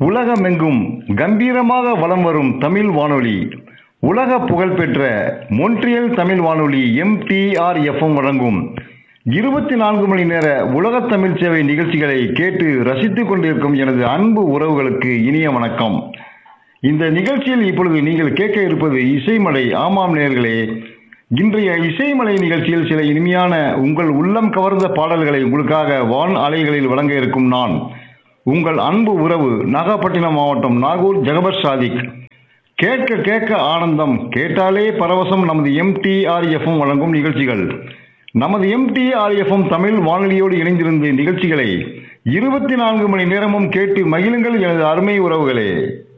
உலகமெங்கும் கம்பீரமாக வலம் வரும் தமிழ் வானொலி உலக புகழ்பெற்ற மொன்ட்ரியல் தமிழ் வானொலி எம்டிஆர் எஃப்எம் வழங்கும் இருபத்தி நான்கு மணி நேர உலக தமிழ் சேவை நிகழ்ச்சிகளை கேட்டு ரசித்துக் கொண்டிருக்கும் எனது அன்பு உறவுகளுக்கு இனிய வணக்கம் இந்த நிகழ்ச்சியில் இப்பொழுது நீங்கள் கேட்க இருப்பது இசைமலை ஆமாம் நேர்களே இன்றைய இசைமலை நிகழ்ச்சியில் சில இனிமையான உங்கள் உள்ளம் கவர்ந்த பாடல்களை உங்களுக்காக வான் அலைகளில் வழங்க இருக்கும் நான் உங்கள் அன்பு உறவு நாகப்பட்டினம் மாவட்டம் நாகூர் ஜகபர் சாதிக் கேட்க கேட்க ஆனந்தம் கேட்டாலே பரவசம் நமது எம்டிஆர்எஃப்எம் வழங்கும் நிகழ்ச்சிகள் நமது எம்டிஆர்எஃப்எம் தமிழ் வானொலியோடு இணைந்திருந்த நிகழ்ச்சிகளை இருபத்தி நான்கு மணி நேரமும் கேட்டு மகிழுங்கள் எனது அருமை உறவுகளே